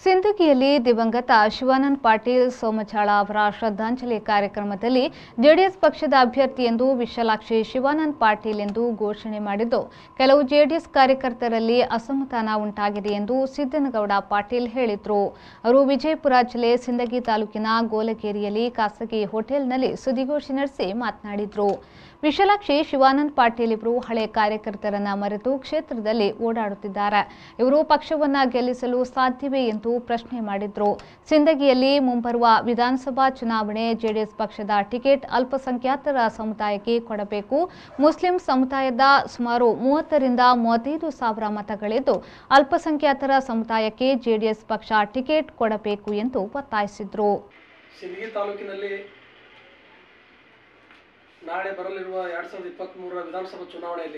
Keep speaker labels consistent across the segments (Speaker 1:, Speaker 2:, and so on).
Speaker 1: ಸಿಂದಗಿಯಲ್ಲಿ ದಿವಂಗತ ಶಿವಾನಂದ್ ಪಾಟೀಲ್ ಸೋಮಚಾಳ ಅವರ ಶ್ರದ್ಧಾಂಜಲಿ ಕಾರ್ಯಕ್ರಮದಲ್ಲಿ ಜೆಡಿಎಸ್ ಪಕ್ಷದ ಅಭ್ಯರ್ಥಿ ಎಂದು ವಿಶಾಲಾಕ್ಷಿ ಶಿವಾನಂದ್ ಪಾಟೀಲ್ ಎಂದು ಘೋಷಣೆ ಮಾಡಿದ್ದು ಕೆಲವು ಜೆಡಿಎಸ್ ಕಾರ್ಯಕರ್ತರಲ್ಲಿ ಅಸಮಾಧಾನ ಉಂಟಾಗಿದೆ ಎಂದು ಸಿದ್ದನಗೌಡ ಪಾಟೀಲ್ ಹೇಳಿದರು ಅವರು ವಿಜಯಪುರ ಜಿಲ್ಲೆ ಸಿಂದಗಿ ತಾಲೂಕಿನ ಗೋಲಗೇರಿಯಲ್ಲಿ ಖಾಸಗಿ ಹೋಟೆಲ್ನಲ್ಲಿ ಸುದ್ದಿಗೋಷ್ಠಿ ನಡೆಸಿ ಮಾತನಾಡಿದರು ವಿಶಾಲಾಕ್ಷಿ ಶಿವಾನಂದ್ ಪಾಟೀಲ್ ಇವರು ಹಳೆ ಕಾರ್ಯಕರ್ತರನ್ನ ಮರೆತು ಕ್ಷೇತ್ರದಲ್ಲಿ ಓಡಾಡುತ್ತಿದ್ದಾರೆ ಇವರು ಪಕ್ಷವನ್ನ ಗೆಲ್ಲಿಸಲು ಸಾಧ್ಯವೇ ಎಂದು ಪ್ರಶ್ನೆ ಮಾಡಿದ್ರು ಸಿಂದಗಿಯಲ್ಲಿ ಮುಂಬರುವ ವಿಧಾನಸಭಾ ಚುನಾವಣೆ ಜೆಡಿಎಸ್ ಪಕ್ಷದ ಟಿಕೆಟ್ ಅಲ್ಪಸಂಖ್ಯಾತರ ಸಮುದಾಯಕ್ಕೆ ಕೊಡಬೇಕು ಮುಸ್ಲಿಂ ಸಮುದಾಯದ ಸುಮಾರು ಮೂವತ್ತರಿಂದ ಮೂವತ್ತೈದು ಸಾವಿರ ಮತಗಳಿದ್ದು ಅಲ್ಪಸಂಖ್ಯಾತರ ಸಮುದಾಯಕ್ಕೆ ಜೆಡಿಎಸ್ ಪಕ್ಷ ಟಿಕೆಟ್ ಕೊಡಬೇಕು ಎಂದು ಒತ್ತಾಯಿಸಿದ್ರು
Speaker 2: ಸಿಂದಗಿ ತಾಲೂಕಿನಲ್ಲಿ ನಾಳೆ ಬರಲಿರುವ ಎರಡು ಸಾವಿರದ ಇಪ್ಪತ್ತ್ಮೂರರ ವಿಧಾನಸಭಾ ಚುನಾವಣೆಯಲ್ಲಿ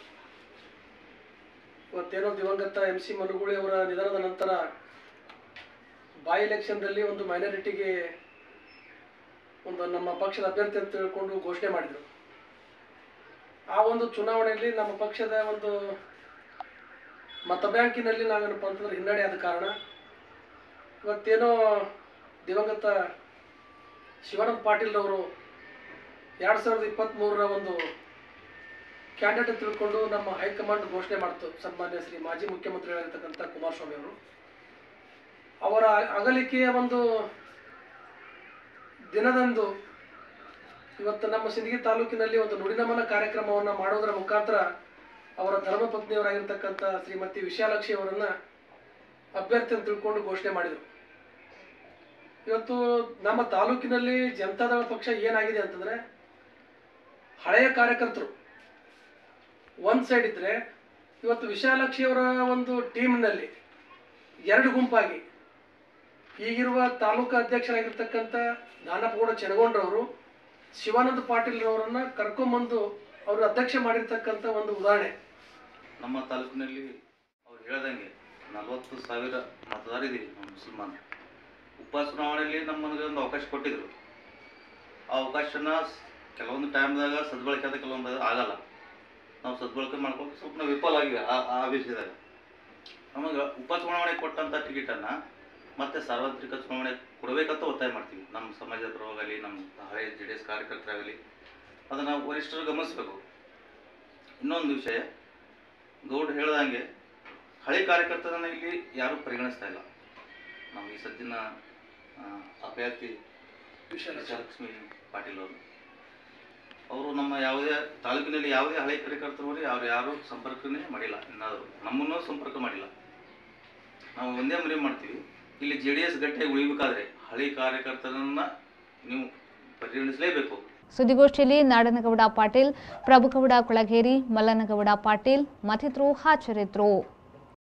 Speaker 2: ಇವತ್ತೇನೋ ದಿವಂಗತ ಎಂ ಸಿ ಮನುಗೂಳಿ ಅವರ ನಿಧನದ ನಂತರ ಬೈ ಎಲೆಕ್ಷನ್ದಲ್ಲಿ ಒಂದು ಮೈನಾರಿಟಿಗೆ ಒಂದು ನಮ್ಮ ಪಕ್ಷದ ಅಭ್ಯರ್ಥಿ ಅಂತ ತಿಳ್ಕೊಂಡು ಘೋಷಣೆ ಮಾಡಿದರು ಆ ಒಂದು ಚುನಾವಣೆಯಲ್ಲಿ ನಮ್ಮ ಪಕ್ಷದ ಒಂದು ಮತ ಬ್ಯಾಂಕಿನಲ್ಲಿ ನಾವೇನಪ್ಪ ಅಂತಂದ್ರೆ ಹಿನ್ನಡೆ ಆದ ಕಾರಣ ಇವತ್ತೇನೋ ದಿವಂಗತ ಶಿವಾನಂದ ಪಾಟೀಲ್ ಅವರು ಎರಡು ಸಾವಿರದ ಇಪ್ಪತ್ತ್ಮೂರರ ಒಂದು ಕ್ಯಾಂಡಿಡೇಟ್ ತಿಳ್ಕೊಂಡು ನಮ್ಮ ಹೈಕಮಾಂಡ್ ಘೋಷಣೆ ಮಾಡ್ತು ಸನ್ಮಾನ್ಯ ಶ್ರೀ ಮಾಜಿ ಮುಖ್ಯಮಂತ್ರಿಗಳಾಗಿರ್ತಕ್ಕಂಥ ಕುಮಾರಸ್ವಾಮಿ ಅವರು ಅವರ ಅಗಲಿಕೆಯ ಒಂದು ದಿನದಂದು ಇವತ್ತು ನಮ್ಮ ಸಿಂದಗಿ ತಾಲೂಕಿನಲ್ಲಿ ಒಂದು ನುಡಿನಮನ ಕಾರ್ಯಕ್ರಮವನ್ನು ಮಾಡೋದರ ಮುಖಾಂತರ ಅವರ ಧರ್ಮಪತ್ನಿಯವರಾಗಿರ್ತಕ್ಕಂಥ ಶ್ರೀಮತಿ ವಿಶಾಲಾಕ್ಷಿ ಅವರನ್ನು ಅಭ್ಯರ್ಥಿ ಅಂತ ತಿಳ್ಕೊಂಡು ಘೋಷಣೆ ಮಾಡಿದರು ಇವತ್ತು ನಮ್ಮ ತಾಲೂಕಿನಲ್ಲಿ ಜನತಾದಳ ಪಕ್ಷ ಏನಾಗಿದೆ ಅಂತಂದ್ರೆ ಹಳೆಯ ಕಾರ್ಯಕರ್ತರು ಒಂದ್ ಸೈಡ್ ಇದ್ರೆ ಇವತ್ತು ವಿಶಾಲಾಕ್ಷಿ ಅವರ ಒಂದು ಟೀಮ್ನಲ್ಲಿ ಎರಡು ಗುಂಪಾಗಿ ಈಗಿರುವ ತಾಲೂಕು ಅಧ್ಯಕ್ಷರಾಗಿರ್ತಕ್ಕಂಥ ದಾನಪ್ಪಗೌಡ ಚೆನಗೊಂಡ್ರವರು ಶಿವಾನಂದ ಪಾಟೀಲ್ ರವರನ್ನ ಕರ್ಕೊಂಬಂದು ಅವರು ಅಧ್ಯಕ್ಷ ಮಾಡಿರ್ತಕ್ಕಂಥ ಒಂದು ಉದಾಹರಣೆ
Speaker 3: ನಮ್ಮ ತಾಲೂಕಿನಲ್ಲಿ ಅವ್ರು ಹೇಳ್ದಂಗೆ ನಲವತ್ತು ಸಾವಿರ ಮತದಾರಿದ್ದೀವಿ ನಾವು ಮುಸಲ್ಮಾನ ಉಪ ಚುನಾವಣೆಯಲ್ಲಿ ನಮ್ಮನಿಗೆ ಒಂದು ಅವಕಾಶ ಕೊಟ್ಟಿದ್ರು ಆ ಅವಕಾಶನ ಸ್- ಕೆಲವೊಂದು ಟೈಮ್ದಾಗ ಸದ್ಬಳಕೆ ಆದ ಕೆಲವೊಂದು ಆಗಲ್ಲ ನಾವು ಸದ್ಬಳಕೆ ಮಾಡ್ಕೊಂಡು ಸ್ವಲ್ಪ ನಾವು ವಿಫಲ ಆಗಿವೆ ಆ ಆ ವಿಷಯದಾಗ ನಮಗೆ ಉಪ ಚುನಾವಣೆ ಕೊಟ್ಟಂಥ ಟಿಕೆಟನ್ನು ಮತ್ತೆ ಸಾರ್ವತ್ರಿಕ ಚುನಾವಣೆ ಕೊಡಬೇಕಂತ ಒತ್ತಾಯ ಮಾಡ್ತೀವಿ ನಮ್ಮ ಸಮಾಜದ ಪರವಾಗಲಿ ನಮ್ಮ ಹಳೆಯ ಜೆ ಡಿ ಎಸ್ ಕಾರ್ಯಕರ್ತರಾಗಲಿ ಅದನ್ನು ವರಿಷ್ಠರು ಗಮನಿಸಬೇಕು ಇನ್ನೊಂದು ವಿಷಯ ಗೌಡ್ ಹೇಳ್ದಂಗೆ ಹಳೆ ಕಾರ್ಯಕರ್ತರನ್ನ ಇಲ್ಲಿ ಯಾರೂ ಪರಿಗಣಿಸ್ತಾ ಇಲ್ಲ ನಾವು ಈ ಸದ್ಯನ ಆ, ಅಭ್ಯರ್ಥಿ
Speaker 2: ವಿಶಾಲಾಕ್ಷಿ
Speaker 3: ವಿಜಯಲಕ್ಷ್ಮಿ ಪಾಟೀಲ್ ಅವರು ಅವರು ನಮ್ಮ ಯಾವುದೇ ತಾಲೂಕಿನಲ್ಲಿ ಯಾವುದೇ ಹಳೆ ಕಾರ್ಯಕರ್ತರು ಅವ್ರು ಯಾರು ಸಂಪರ್ಕನೇ ಮಾಡಿಲ್ಲ ಇನ್ನಾದರೂ ನಮ್ಮನ್ನೂ ಸಂಪರ್ಕ ಮಾಡಿಲ್ಲ ನಾವು ಒಂದೇ ಮನವಿ ಮಾಡ್ತೀವಿ ಇಲ್ಲಿ ಜೆ ಡಿ ಎಸ್ ಗಟ್ಟಿಯಾಗಿ ಉಳಿಬೇಕಾದ್ರೆ ಹಳೆ ಕಾರ್ಯಕರ್ತರನ್ನ ನೀವು ಪರಿಗಣಿಸಲೇಬೇಕು
Speaker 1: ಸುದ್ದಿಗೋಷ್ಠಿಯಲ್ಲಿ ನಾಡನಗೌಡ ಪಾಟೀಲ್ ಪ್ರಭುಗೌಡ ಕೊಳಗೇರಿ ಮಲ್ಲನಗೌಡ ಪಾಟೀಲ್ ಮತ್ತಿತರರು ಹಾಜರಿದ್ದರು